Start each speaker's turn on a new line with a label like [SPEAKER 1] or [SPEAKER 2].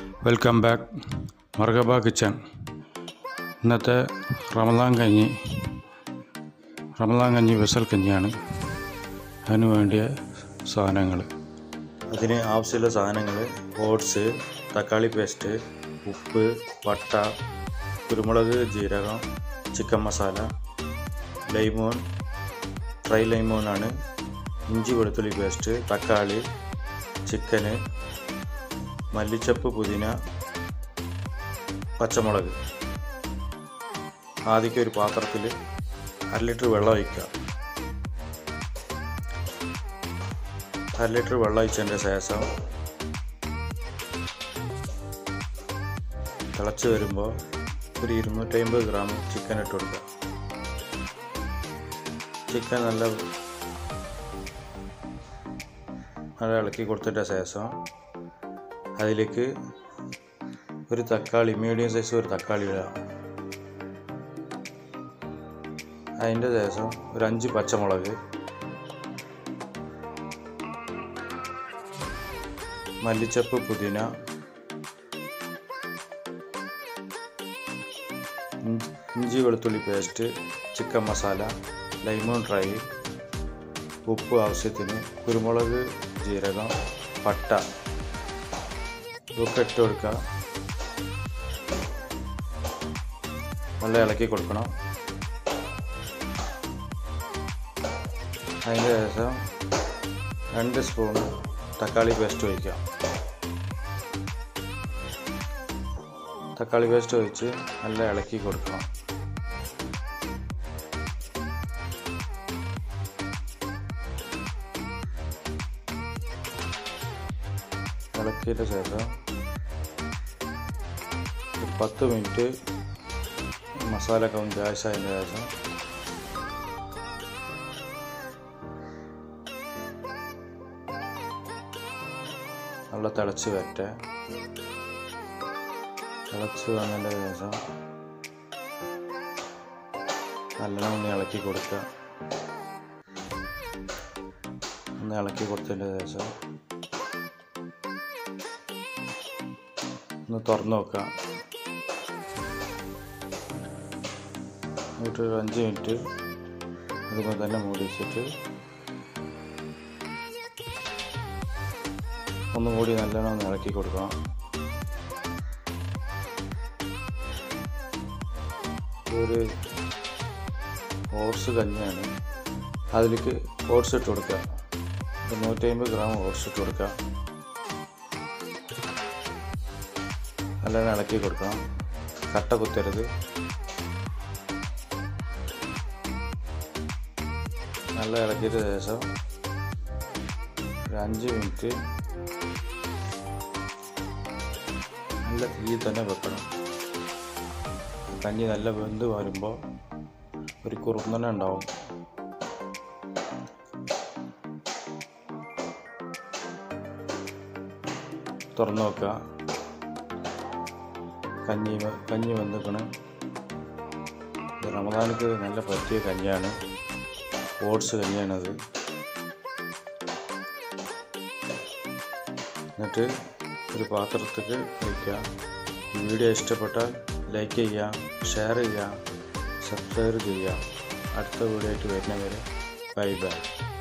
[SPEAKER 1] welcome back മർഗബ kitchen ഇന്നത്തെ റമദാൻ കഞ്ഞി റമദാൻ കഞ്ഞി വെസൽ കഞ്ഞിയാണ് അതിന് വേണ്ടിയ സാധനങ്ങൾ
[SPEAKER 2] അതിന് ആവശ്യമുള്ള സാധനങ്ങൾ ഓട്സ് തക്കാളി പേസ്റ്റ് ഉപ്പ് വട്ട കുരുമുളക് ജീരകം ചിക്കൻ മസാല ലൈമോൺ ഫ്രൈ ലൈമോണാണ് ഇഞ്ചി വെളുത്തുള്ളി പേസ്റ്റ് തക്കാളി ചിക്കന് മല്ലിച്ചപ്പ് പുതിന പച്ചമുളക് ആദ്യമൊക്കെ ഒരു പാത്രത്തിൽ അര ലിറ്റർ വെള്ളം ഒഴിക്കുക അര ലിറ്റർ വെള്ളം ഒഴിച്ചതിൻ്റെ ശേഷം തിളച്ച് വരുമ്പോൾ ഒരു ഇരുന്നൂറ്റമ്പത് ഗ്രാം ചിക്കൻ ഇട്ട് കൊടുക്കുക ചിക്കൻ നല്ല നല്ല ഇളക്കി കൊടുത്തതിൻ്റെ ശേഷം അതിലേക്ക് ഒരു തക്കാളി മീഡിയം സൈസ് ഒരു തക്കാളി ഇടുക അതിൻ്റെ ശേഷം ഒരു അഞ്ച് പച്ചമുളക് മല്ലിച്ചപ്പ് പുതിന ഇഞ്ചി- ഇഞ്ചി വെളുത്തുള്ളി പേസ്റ്റ് ചിക്കൻ മസാല ലൈമോൺ ഡ്രൈ ഉപ്പ് ആവശ്യത്തിന് കുരുമുളക് ജീരകം പട്ട ഇതൊക്കെ ഇട്ട് കൊടുക്കുക നല്ല ഇളക്കി കൊടുക്കണം അതിൻ്റെ ശേഷം രണ്ട് സ്പൂൺ തക്കാളി പേസ്റ്റ് ഒഴിക്കുക തക്കാളി പേസ്റ്റ് ഒഴിച്ച് നല്ല ഇളക്കി കൊടുക്കണം ഇളക്കിയതിന് ശേഷം ഒരു പത്ത് മിനിറ്റ് മസാല ഒക്കെ ഒന്ന് ജാസ്തിയതിന് ശേഷം നല്ല തിളച്ച് വരട്ടെ തിളച്ച് വന്നതിൻ്റെ ശേഷം നല്ലോണം ഒന്ന് ഇളക്കി കൊടുക്കുക ഒന്ന് ഇളക്കി കൊടുത്തതിൻ്റെ ശേഷം ഒന്ന് തുറന്ന് നോക്കുക എന്നിട്ട് ഒരു അഞ്ച് മിനിറ്റ് അതുപോലെ തന്നെ മൂടി വെച്ചിട്ട് ഒന്നും കൂടി നല്ലോണം ഒന്ന് ഇളക്കി കൊടുക്കണം ഒരു ഓട്സ് കഞ്ഞിയാണ് അതിലേക്ക് ഓട്സ് ഇട്ട് കൊടുക്കുക ഒരു നൂറ്റി അമ്പത് ഗ്രാം ഓട്സ് ഇട്ട് കൊടുക്കുക നല്ലോണം ഇളക്കി കൊടുക്കണം കട്ട കുത്തരുത് നല്ല ഇളക്കിയതിന് ശേഷം ഒരു അഞ്ച് മിനിറ്റ് നല്ല തീയിൽ തന്നെ വെക്കണം കഞ്ഞി നല്ല വെന്ത് വരുമ്പോൾ ഒരു കുറുന്നന ഉണ്ടാവും തുറന്നു നോക്കുക കഞ്ഞി വെ- കഞ്ഞി വെന്തിക്കണ് ഇത് റമദാനക്ക് നല്ല പറ്റിയ കഞ്ഞിയാണ് ഓട്സ് കഞ്ഞിയാണത് എന്നിട്ട് ഒരു പാത്രത്തേക്ക് വയ്ക്കുക വീഡിയോ ഇഷ്ടപ്പെട്ടാൽ ലൈക്ക് ചെയ്യുക ഷെയർ ചെയ്യുക സബ്സ്ക്രൈബ് ചെയ്യുക അടുത്ത വീഡിയോ ആയിട്ട് വരുന്നവരെ ബൈ ബൈ